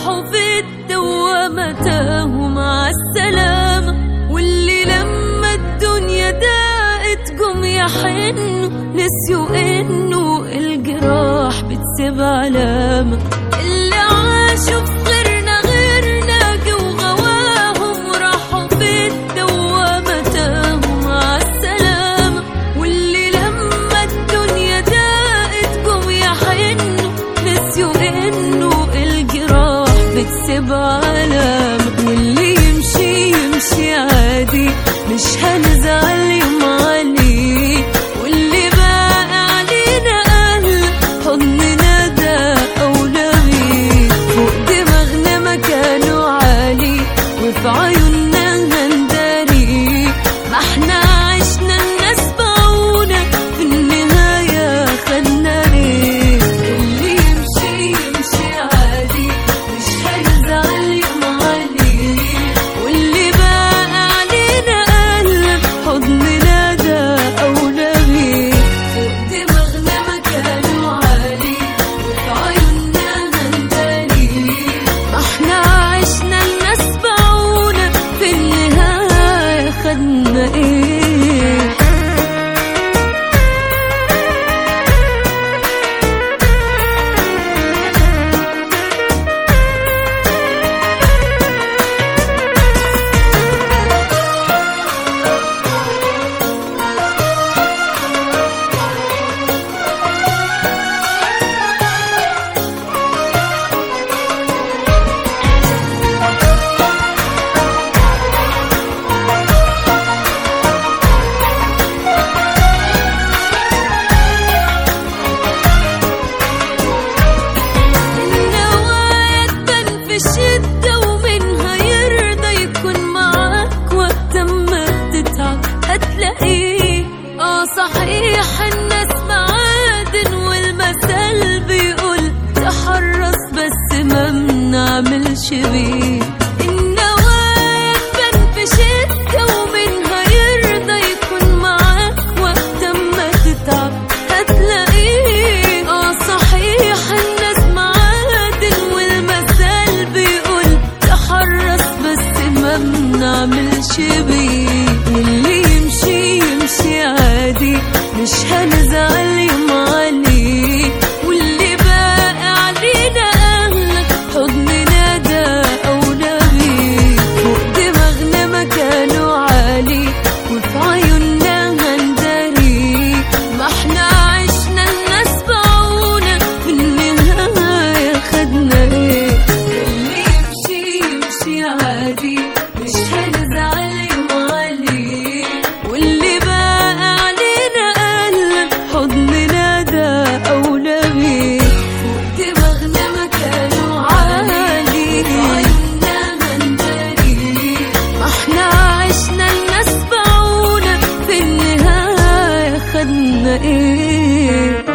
راحوا في الدوامة تاهوا مع السلامة واللي لما الدنيا ضاقت جم يحنوا نسيوا انه الجراح بتسيب علامة اللي عاشوا في غيرنا غيرنا جو غواهم راحوا في الدوامة تاهوا مع السلامة واللي لما الدنيا ضاقت جم يحنوا نسيوا انه الجراح بتسيب علامة واللي يمشي يمشي عادي مش هنزعل يوم عليه واللي باقي علينا أهل حضننا ده أولى بيه فوق دماغنا مكانه عالي وفي عيوننا هنداري ما احنا عشنا الناس باعونا في النهاية خدنا ليه اللي يمشي يمشي عادي مش هنزعل يوم عليه واللي باقي علينا أهل حضننا ده أولى بيه فوق دماغنا مكانه عالي وفي عيوننا هنداري ما احنا عشنا الناس باعونا في النهاية خدنا ايه النوايا تبان في الشدة ومنها يرضى يكون معاك وقت ما تتعب هتلاقيه اه صحيح الناس معادن والمثل بيقول تحرص بس ما بنعملش بيه النوايا تبان في شدة ومنها يرضى يكون معاك وقت ما تتعب هتلاقيه اه صحيح الناس معادن والمثل بيقول تحرص بس ما بنعملش بيه واللي يمشي يمشي عادي مش هنزعل يوم عليه واللي باقي علينا اهلك حضننا ده اولى بيه فوق دماغنا مكانه عالي وفي عيوننا هنداري ما احنا عشنا الناس باعونا في النهاية خدنا ايه اللي يمشي يمشي عادي مش هنزعل يوم عليه واللي باقي علينا قلب حضننا ده أولى بيه فوق دماغنا مكانه عالي عيوننا هنداري ما احنا عشنا الناس باعونا في النهاية خدنا ايه